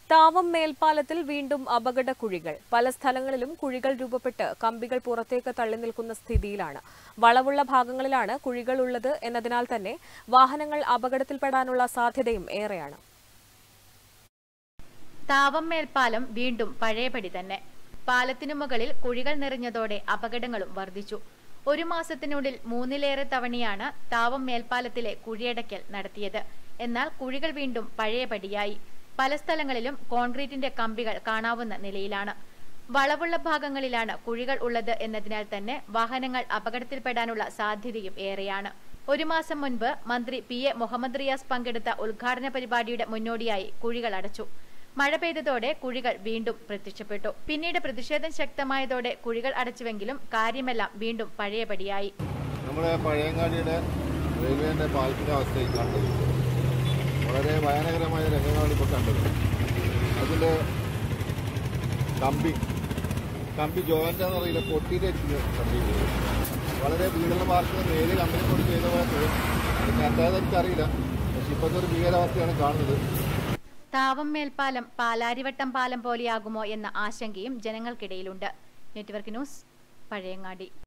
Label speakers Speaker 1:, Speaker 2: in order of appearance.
Speaker 1: താവം മേൽപ്പാലത്തിൽ വീണ്ടും അപകട കുഴികൾ പല സ്ഥലങ്ങളിലും കുഴികൾ രൂപപ്പെട്ട് കമ്പികൾ പുറത്തേക്ക് തള്ളി നിൽക്കുന്ന സ്ഥിതിയിലാണ് വളവുള്ള ഭാഗങ്ങളിലാണ് കുഴികൾ ഉള്ളത് എന്നതിനാൽ തന്നെ വാഹനങ്ങൾ അപകടത്തിൽപ്പെടാനുള്ള സാധ്യതയും ഏറെയാണ്
Speaker 2: താവം മേൽപ്പാലം വീണ്ടും പഴയപടി തന്നെ പാലത്തിനു മുകളിൽ കുഴികൾ നിറഞ്ഞതോടെ അപകടങ്ങളും വർദ്ധിച്ചു ഒരു മാസത്തിനുള്ളിൽ മൂന്നിലേറെ തവണയാണ് താവം മേൽപ്പാലത്തിലെ കുഴിയടയ്ക്കൽ നടത്തിയത് എന്നാൽ കുഴികൾ വീണ്ടും പഴയപടിയായി പല സ്ഥലങ്ങളിലും കോൺക്രീറ്റിന്റെ കമ്പികൾ കാണാവുന്ന നിലയിലാണ് വളവുള്ള ഭാഗങ്ങളിലാണ് കുഴികൾ ഉള്ളത് എന്നതിനാൽ തന്നെ വാഹനങ്ങൾ അപകടത്തിൽപ്പെടാനുള്ള സാധ്യതയും ഏറെയാണ് ഒരു മാസം മുൻപ് മന്ത്രി പി എ മുഹമ്മദ് റിയാസ് പങ്കെടുത്ത ഉദ്ഘാടന പരിപാടിയുടെ മുന്നോടിയായി കുഴികൾ അടച്ചു മഴ പെയ്തതോടെ കുഴികൾ വീണ്ടും പ്രത്യക്ഷപ്പെട്ടു പിന്നീട് പ്രതിഷേധം ശക്തമായതോടെ കുഴികൾ അടച്ചുവെങ്കിലും കാര്യമെല്ലാം വീണ്ടും പഴയപടിയായി
Speaker 3: നമ്മുടെ പഴയങ്ങാടിയുടെ റെയിൽവേൻ്റെ പാലത്തിൻ്റെ അവസ്ഥയിൽ കണ്ടത് വളരെ ഭയാനകരമായ രംഗങ്ങളാണ് ഇപ്പോൾ കണ്ടത് അതിൽ കമ്പി കമ്പി ജോയിൻ്റെന്ന് അറിയില്ല പൊട്ടിയിട്ടിരിക്കുന്ന കമ്പി പോയി. വളരെ ഭീകര വാർത്ത നേരിയ കമ്പനി കൊണ്ട് ചെയ്ത പോലെ തോന്നി അതിന് എന്താണെന്ന് എനിക്കറിയില്ല പക്ഷെ ഇപ്പോഴത്തെ ഒരു ഭീകരാവസ്ഥയാണ് കാണുന്നത്
Speaker 2: താവം മേൽപ്പാലം പാലാരിവട്ടം പാലം പോലെയാകുമോ എന്ന ആശങ്കയും ജനങ്ങൾക്കിടയിലുണ്ട് നെറ്റ്വർക്ക് ന്യൂസ് പഴയങ്ങാടി